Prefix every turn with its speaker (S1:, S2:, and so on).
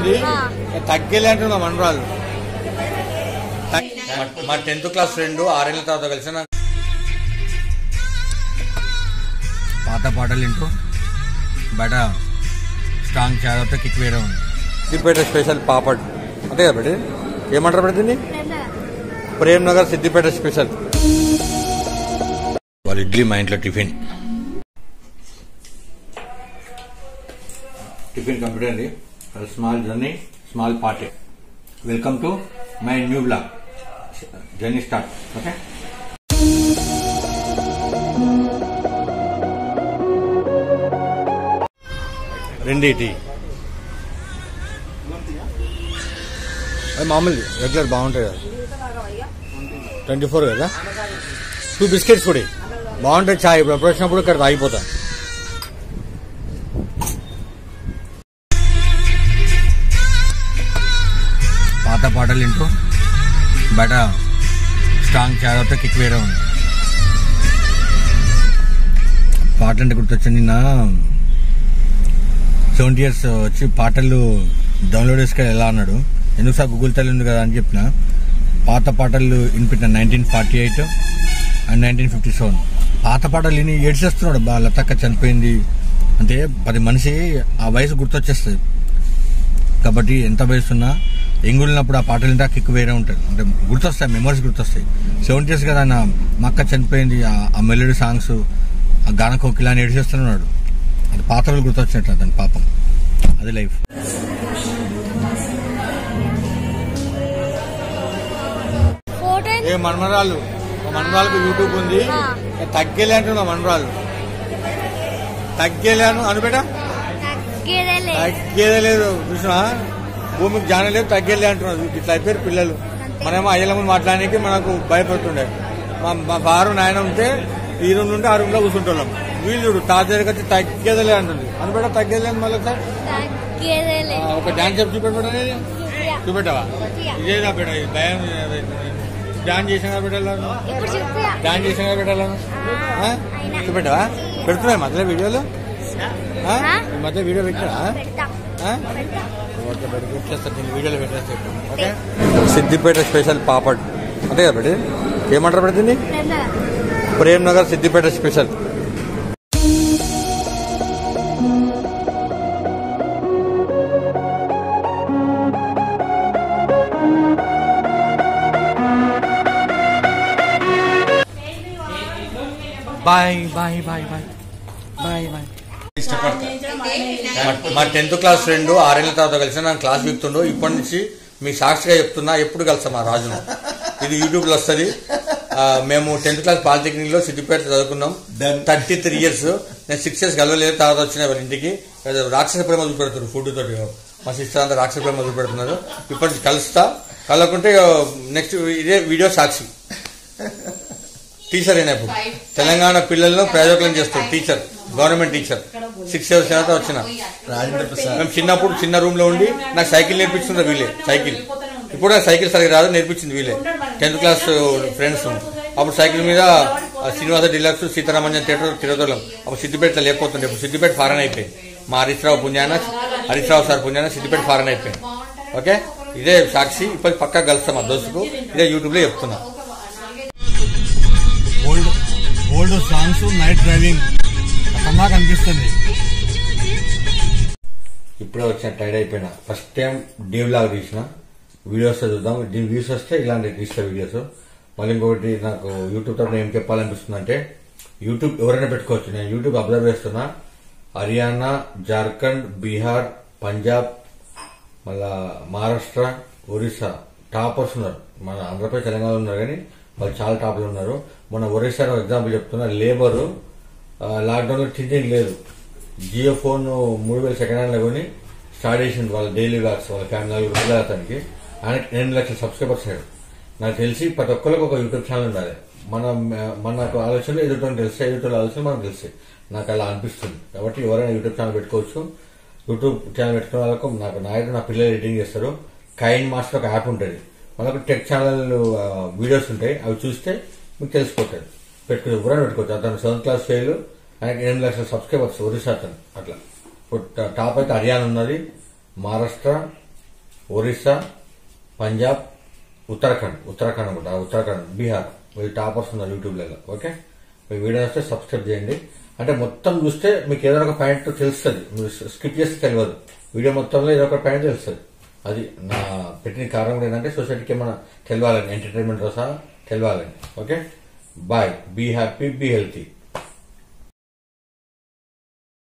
S1: ఉంది తగ్గేలే అంటున్నా మనరాలు మా టెన్త్ క్లాస్ ఫ్రెండ్ ఆరేళ్ళ తర్వాత కలిసి నాకు పాత పాటలు వింటూ బయట స్ట్రాంగ్ చాయ్ కిక్ వేరే ఉంది సిద్దిపేట స్పెషల్ పాపడ్ అంతే కదా బెడి ఏమంటారు బెడి దీన్ని ప్రేమ్ నగర్ సిద్దిపేట స్పెషల్ వాళ్ళ ఇడ్లీ మా ఇంట్లో టిఫిన్ టిఫిన్ కంప్లీట్ అండి small journey small party welcome to my new blog journey start okay రెండిటి అది మామూలు రెగ్యులర్ బాగుంటాయి కదా ట్వంటీ ఫోర్ కదా టూ బిస్కెట్స్ కూడా బాగుంటాయి చాయ్ ఇప్పుడు ఎప్పుడు వచ్చినప్పుడు ఇక్కడ తాగిపోతా పాత పాటలు వింటూ బయట స్ట్రాంగ్ చాయ్ తాగితే కిక్ వేరే ఉంది పాటలు అంటే గుర్తొచ్చింది నిన్న సెవెంటీ ఇయర్స్ వచ్చి పాటలు డౌన్లోడ్ చేసుకొని ఎలా అన్నాడు ఎందుకు సార్ గూగుల్ తల్లి ఉంది కదా అని చెప్పిన పాత పాటలు వినిపించిన nineteen forty eight and nineteen fifty seven పాత పాటలు విని ఏడ్చేస్తున్నాడు బా లతక్క చనిపోయింది అంటే పది మనిషి ఆ వయసు గుర్తొచ్చేస్తుంది కాబట్టి ఎంత వయసు ఉన్నా ఎంగులినప్పుడు ఆ పాటలు వింటే ఆ కిక్ వేరే ఉంటుంది అంటే గుర్తొస్తాయి మెమరీస్ గుర్తొస్తాయి సెవెంటీ ఇయర్స్ కదా ఆయన మా అక్క చనిపోయింది ఆ- ఆ మెలోడీ సాంగ్స్ ఆ గాన కోకిల అని ఏడ్చేస్తున్నాడు అది పాత వాళ్ళు గుర్తొచ్చినట్టు అతని పాపం అది లైఫ్
S2: ఫోటో
S1: ఏ మనమరాలు మా మనమరాలకు యూట్యూబ్ ఉంది తగ్గేలే అంటున్నా మనమరాలు తగ్గేలేను అనుబేట
S2: తగ్గేదేలే
S1: తగ్గేదే లేదు చూసినా భూమికి జాన లేదు తగ్గేలే అంటున్నారు ఇట్లా అయిపోయారు పిల్లలు మనమేమో అయ్యల ముందు మాట్లాడడానికి మనకు భయపడుతుండే మా మా బారు నాయన ఉంటే ఈ రూమ్ నుండి ఆ రూమ్ లో కూర్చుంటున్నాం వీళ్ళు చూడు తాత దగ్గరికి వచ్చి తగ్గేదలే అంటుంది అనుబేట తగ్గేదే మళ్ళీ ఒకసారి
S2: తగ్గేదేలే
S1: ఆ, ఒక డాన్స్ చెప్పి చూపెట్టబెట్టా
S2: చూపియా.
S1: చూపెట్టావా
S2: చూపియా.
S1: ఇదేనా బేట ఇది భయం డాన్స్ చేసినా పెట్టాలను
S2: ఇప్పుడు చూపియా
S1: డాన్స్ చేసినా పెట్టాలను
S2: ఆ, అయినా.
S1: చూపెట్టావా పెడుతున్నాయి మధ్యలో వీడియోలు ఆ?
S2: ఆ?
S1: ఈ మధ్య వీడియో పెట్టా
S2: పెడతా పెడతా
S1: ఓకే బయట పెట్టేస్తాను నేను వీడియోలో పెట్టేస్తాను ఓకే సిద్దిపేట స్పెషల్ పాపడ్ అంతే కదా బెడి ఏమంటారు బెడి దీన్ని
S2: పెడతా.
S1: Prem Nagar Siddipet special bye bye bye bye bye bye మా టెన్త్ క్లాస్ ఫ్రెండ్ ఆరేళ్ల తర్వాత కలిసి నాకు క్లాస్ వీక్తుండు ఇప్పటి నుంచి మీ సాక్షిగా చెప్తున్నా ఎప్పుడు కలుస్తాం ఆ రాజును ఇది యూట్యూబ్ లో వస్తుంది మేము టెన్త్ క్లాస్ పాలిటెక్నిక్ లో సిద్దిపేట చదువుకున్నాం థర్టీ త్రీ ఇయర్స్ నేను సిక్స్ ఇయర్స్ కలవలేదు తర్వాత వచ్చిన వాళ్ళ ఇంటికి ఏదో రాక్షస ప్రేమ చూపెడుతున్నారు ఫుడ్ తోటి మా సిస్టర్ అంతా రాక్షస ప్రేమ చూపెడుతున్నారు ఇప్పటి నుంచి కలుస్తా కలవకుంటే నెక్స్ట్ ఇదే వీడియో సాక్షి టీచర్ అయినా ఇప్పుడు తెలంగాణ పిల్లలను ప్రయోజకులను చేస్తాడు teacher government teacher six years తర్వాత వచ్చిన
S3: రాజేంద్ర ప్రసాద్
S1: మేము చిన్నప్పుడు చిన్న రూమ్ లో ఉండి నాకు సైకిల్ నేర్పించింది వీళ్ళే సైకిల్ ఇప్పుడు నాకు సైకిల్ సరిగ్గా రాదు నేర్పించింది వీళ్ళే టెన్త్ క్లాస్ ఫ్రెండ్స్ అప్పుడు సైకిల్ మీద ఆ శ్రీనివాస డిలక్స్ సీతారామంజన్ థియేటర్ తిరగదోళం అప్పుడు సిద్దిపేటలో లేకపోతుండే ఇప్పుడు సిద్దిపేట ఫారెన్ అయిపోయింది మా హరీశ్రావు పుణ్యాన హరీశ్రావు సార్ పుణ్యాన సిద్దిపేట ఫారెన్ అయిపోయింది ఓకే ఇదే సాక్షి ఇప్పుడు పక్కా కలుస్తాం మా దోస్తుకు ఇదే యూట్యూబ్ లో చెప్తున్నా old old songs night driving సమ్మగా అనిపిస్తుంది ఇప్పుడే వచ్చిన టైడ్ అయిపోయినా ఫస్ట్ టైం డే వ్లాగ్ తీసిన వీడియోస్ చూద్దాం దీని వ్యూస్ వస్తే ఇలాంటి తీస్తా వీడియోస్ మళ్ళీ ఇంకొకటి నాకు యూట్యూబ్ తరఫున ఏం చెప్పాలనిపిస్తుంది అంటే యూట్యూబ్ ఎవరైనా పెట్టుకోవచ్చు నేను యూట్యూబ్ అబ్జర్వ్ చేస్తున్నా హర్యానా జార్ఖండ్ బీహార్ పంజాబ్ మళ్ళా మహారాష్ట్ర ఒరిస్సా టాపర్స్ ఉన్నారు మన ఆంధ్రప్రదేశ్ తెలంగాణ ఉన్నారు కానీ వాళ్ళు చాలా టాప్లు ఉన్నారు మన ఒరిస్సా ఎగ్జాంపుల్ చెప్తున్నా లేబర్ లాక్డౌన్ లో తిండి లేదు జియో ఫోన్ మూడు వేల సెకండ్ హ్యాండ్ లో కొని స్టార్ట్ చేసింది వాళ్ళ డైలీ వ్లాగ్స్ వాళ్ళ ఫ్యామిలీ నలుగురు పిల్లలు అతనికి ఆయనకి ఎనిమిది లక్షల సబ్స్క్రైబర్స్ అయ్యాడు నాకు తెలిసి ప్రతి ఒక్కరికి ఒక యూట్యూబ్ ఛానల్ ఉండాలి మన మనకు ఆలోచనలు ఎదుటి తెలిస్తే ఎదుటి ఆలోచనలు మనకు తెలుస్తాయి నాకు అలా అనిపిస్తుంది కాబట్టి ఎవరైనా యూట్యూబ్ ఛానల్ పెట్టుకోవచ్చు యూట్యూబ్ ఛానల్ పెట్టుకున్న వాళ్ళకు నాకు నాయకుడు నా పిల్లలు ఎడిటింగ్ చేస్తారు కైన్ మాస్టర్ ఒక యాప్ ఉంటుంది మనకు టెక్ ఛానల్ ఆ, వీడియోస్ ఉంటాయి అవి చూస్తే మీకు తెలిసిపోతుంది పెట్టుకుని ఎవరైనా పెట్టుకోవచ్చు అతను సెవెంత్ క్లాస్ ఫెయిల్ ఆయనకి ఎనిమిది లక్షల సబ్స్క్రైబర్స్ ఒరిస్సా అతను అట్లా ఇప్పుడు ట- టాప్ అయితే హర్యానా ఉన్నది మహారాష్ట్ర ఒరిస్సా పంజాబ్ ఉత్తరాఖండ్ ఉత్తరాఖండ్ అనుకుంటా ఉత్తరాఖండ్ బీహార్ వీళ్ళు టాపర్స్ ఉన్నారు యూట్యూబ్లలో ఓకే మీ వీడియో వస్తే సబ్స్క్రైబ్ చేయండి అంటే మొత్తం చూస్తే మీకు ఏదో ఒక పాయింట్ తెలుస్తుంది మీరు స్కిప్ చేస్తే తెలియదు వీడియో మొత్తంలో ఏదో ఒక పాయింట్ తెలుస్తుంది అది నా పెట్టిన కారణం ఏంటంటే సొసైటీకి ఏమైనా తెలియాలని ఎంటర్టైన్మెంట్ సహా తెలియాలని okay bye be happy be healthy